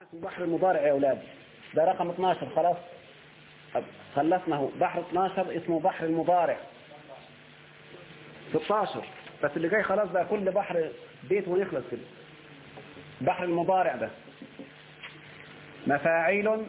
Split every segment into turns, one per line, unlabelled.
اسمه بحر المضارع يا أولاد ده رقم 12 خلاص خلصناه بحر 12 اسمه بحر المضارع 16 بس اللي جاي خلاص بقى كل بحر بيت ونخلص كده بحر المضارع ده مفاعيل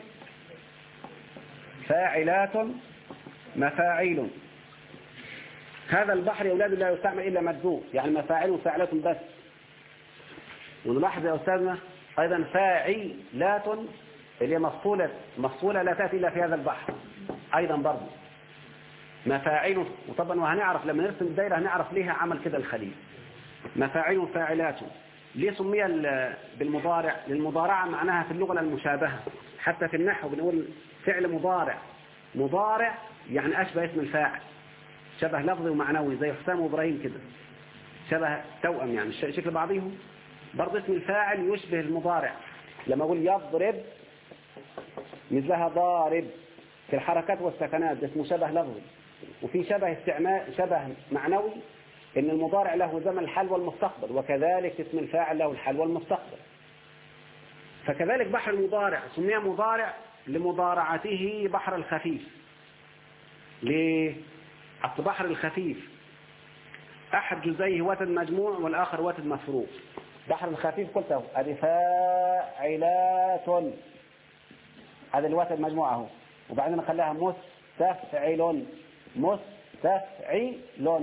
فاعلات مفاعيل هذا البحر يا أولاد لا يستعمل إلا مجزوم يعني مفاعيل وفاعلات بس ونلاحظ يا أستاذنا أيضا فاعلات اللي هي مفصولة مفصولة لا تأتي إلا في هذا البحر أيضا برضه مفاعيل وطبعا وهنعرف لما نرسم الدائرة هنعرف ليها عمل كده الخليل مفاعيل فاعلات ليه سمي بالمضارع للمضارعة معناها في اللغة المشابهة حتى في النحو بنقول فعل مضارع مضارع يعني أشبه اسم الفاعل شبه لفظي ومعنوي زي حسام وإبراهيم كده شبه توأم يعني شكل بعضهم برضه اسم الفاعل يشبه المضارع لما أقول يضرب مثلها ضارب في الحركات والسكنات ده اسمه شبه لفظي وفي شبه استعمال شبه معنوي ان المضارع له زمن الحال والمستقبل وكذلك اسم الفاعل له الحال والمستقبل فكذلك بحر المضارع سمي مضارع لمضارعته بحر الخفيف ليه أصل بحر الخفيف أحد جزئيه وتد مجموع والآخر وتد مفروض بحر الخفيف قلته هذه فاعلات هذا الوتد مجموعة اهو وبعدين نخليها مستفعل مستفعل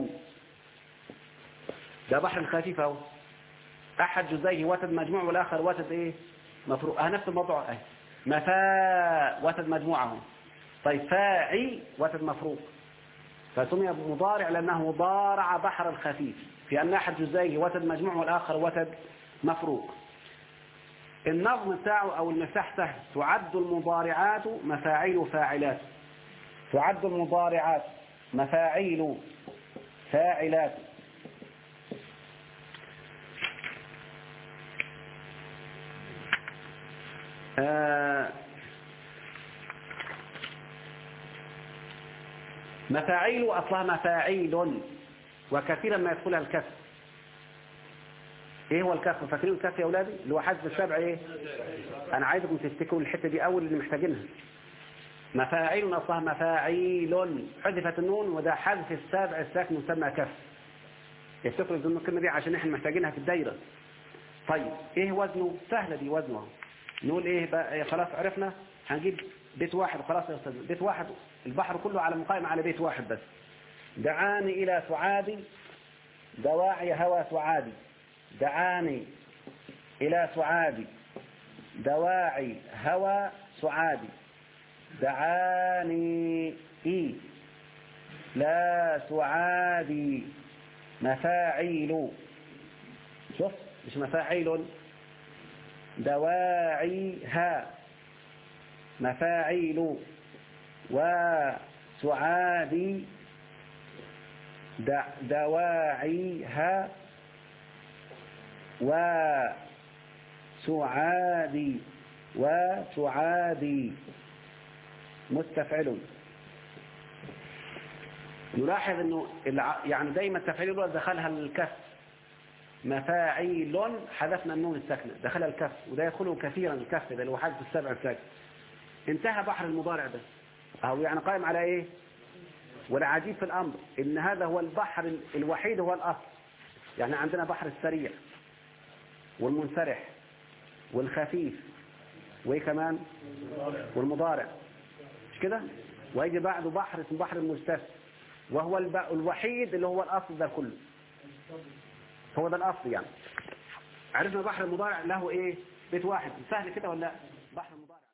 ده بحر الخفيف اهو احد جزئيه وتد مجموع والاخر وتد ايه مفروض اه نفس الموضوع اه مفاء وتد مجموعه اهو طيب فاعي وتد مفروض فسمي مضارع لانه ضارع بحر الخفيف في ان احد جزئيه وتد مجموع والاخر وتد مفروض النظم بتاعه او المساح سهل تعد المضارعات مفاعيل فاعلات تعد المضارعات مفاعيل فاعلات آه مفاعيل أصلها مفاعيل وكثيرا ما يدخلها الكسر ايه هو الكسر فاكرين الكسر يا اولادي اللي هو حذف السبع ايه انا عايزكم تفتكروا الحته دي اول اللي محتاجينها مفاعيل اصلها مفاعيل حذفت النون وده حذف السابع الساكن يسمى كسر يفتكروا الظن الكلمه دي عشان احنا محتاجينها في الدايره طيب ايه وزنه سهله دي وزنه نقول ايه بقى خلاص عرفنا هنجيب بيت واحد خلاص يا استاذ بيت واحد البحر كله على مقايم على بيت واحد بس دعاني الى سعادي دواعي هوى سعادي دعاني إلى سعادي دواعي هوى سعادي دعاني إي لا سعادي مفاعيل شوف مش مفاعيل دواعيها مفاعيل وسعادي دواعيها وسعادي وسعادي مستفعل نلاحظ انه يعني دايما التفعيل الاول دخلها الكف مفاعيل حذفنا النون الساكنه دخلها الكف وده يدخله كثيرا الكف ده اللي هو حذف السبع الساكن انتهى بحر المضارع ده اهو يعني قائم على ايه والعجيب في الامر ان هذا هو البحر الوحيد هو الاصل يعني عندنا بحر السريع والمنسرح والخفيف وايه كمان والمضارع مش كده ويجي بعده بحر اسمه بحر المستف وهو الوحيد اللي هو الاصل ده كله هو ده الاصل يعني عرفنا بحر المضارع له ايه بيت واحد سهل كده ولا بحر المضارع